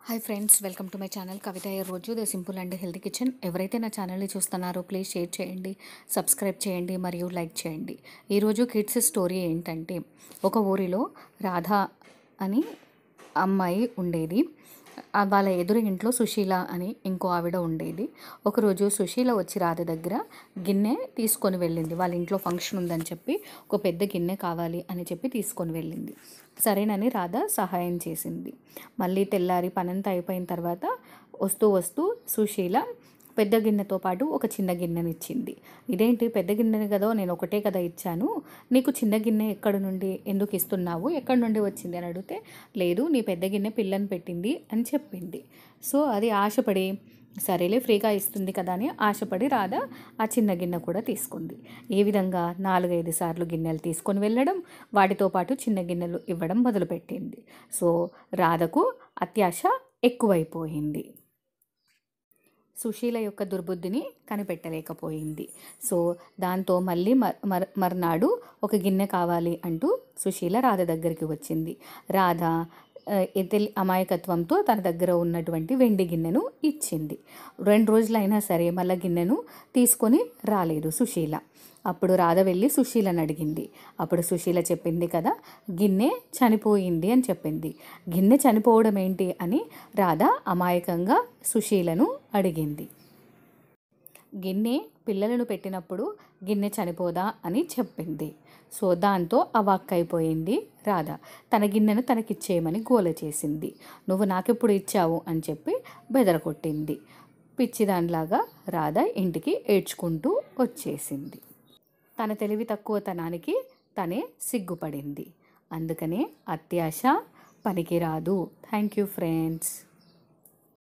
hi friends welcome to my channel Kavitha ఈ రోజు the simple and healthy kitchen ఎవరైతే నా ఛానల్ని చూస్తున్నారో ప్లీజ్ షేర్ చేయండి సబ్స్క్రైబ్ చేయండి మరియు లైక్ చేయండి ఈరోజు కిడ్స్ స్టోరీ ఏంటంటే ఒక ఊరిలో రాధా అని అమ్మాయి ఉండేది ఆ వాళ్ళ ఎదురు ఇంట్లో సుశీల అని ఇంకో ఆవిడ ఉండేది ఒకరోజు సుశీల వచ్చి రాధ దగ్గర గిన్నె తీసుకొని వెళ్ళింది వాళ్ళ ఇంట్లో ఫంక్షన్ ఉందని చెప్పి ఒక పెద్ద గిన్నె కావాలి అని చెప్పి తీసుకొని వెళ్ళింది సరేనని రాధ సహాయం చేసింది మళ్ళీ తెల్లారి పనంతా అయిపోయిన తర్వాత వస్తూ వస్తూ సుశీల పెద్ద గిన్నెతో పాటు ఒక చిన్న గిన్నెని ఇచ్చింది ఇదేంటి పెద్ద గిన్నెని కదా నేను ఒకటే కదా ఇచ్చాను నీకు చిన్న గిన్నె ఎక్కడి నుండి ఎందుకు ఇస్తున్నావు ఎక్కడి నుండి వచ్చింది అని అడిగితే లేదు నీ పెద్ద గిన్నె పిల్లని పెట్టింది అని చెప్పింది సో అది ఆశపడి సరేలే ఫ్రీగా ఇస్తుంది కదా అని ఆశపడి రాధ ఆ చిన్న గిన్నె కూడా తీసుకుంది ఈ విధంగా నాలుగైదు సార్లు గిన్నెలు తీసుకొని వెళ్ళడం వాటితో పాటు చిన్న గిన్నెలు ఇవ్వడం మొదలుపెట్టింది సో రాధకు అత్యాశ ఎక్కువైపోయింది సుశీల యొక్క దుర్బుద్ధిని కనిపెట్టలేకపోయింది సో దాంతో మళ్ళీ మర్ మర్ మర్నాడు ఒక గిన్నె కావాలి అంటూ సుశీల రాధ దగ్గరికి వచ్చింది రాధ ఆ, ఎతెలి అమాయకత్వంతో తన దగ్గర ఉన్నటువంటి వెండి గిన్నెను ఇచ్చింది రెండు రోజులైనా సరే మళ్ళీ గిన్నెను తీసుకొని రాలేదు సుశీల అప్పుడు రాధ వెళ్ళి సుశీలను అడిగింది అప్పుడు సుశీల చెప్పింది కదా గిన్నె చనిపోయింది అని చెప్పింది గిన్నె చనిపోవడం ఏంటి అని రాధ అమాయకంగా సుశీలను అడిగింది గిన్నె పిల్లలను పెట్టినప్పుడు గిన్నె చనిపోదా అని చెప్పింది సో దాంతో అవాక్కైపోయింది రాధ తన గిన్నెను తనకిచ్చేయమని గోల చేసింది నువ్వు నాకెప్పుడు ఇచ్చావు అని చెప్పి బెదరకొట్టింది పిచ్చిదానిలాగా రాధ ఇంటికి ఏడ్చుకుంటూ వచ్చేసింది తన తెలివి తక్కువతనానికి తనే సిగ్గుపడింది అందుకనే అత్యాశ పనికిరాదు థ్యాంక్ యూ ఫ్రెండ్స్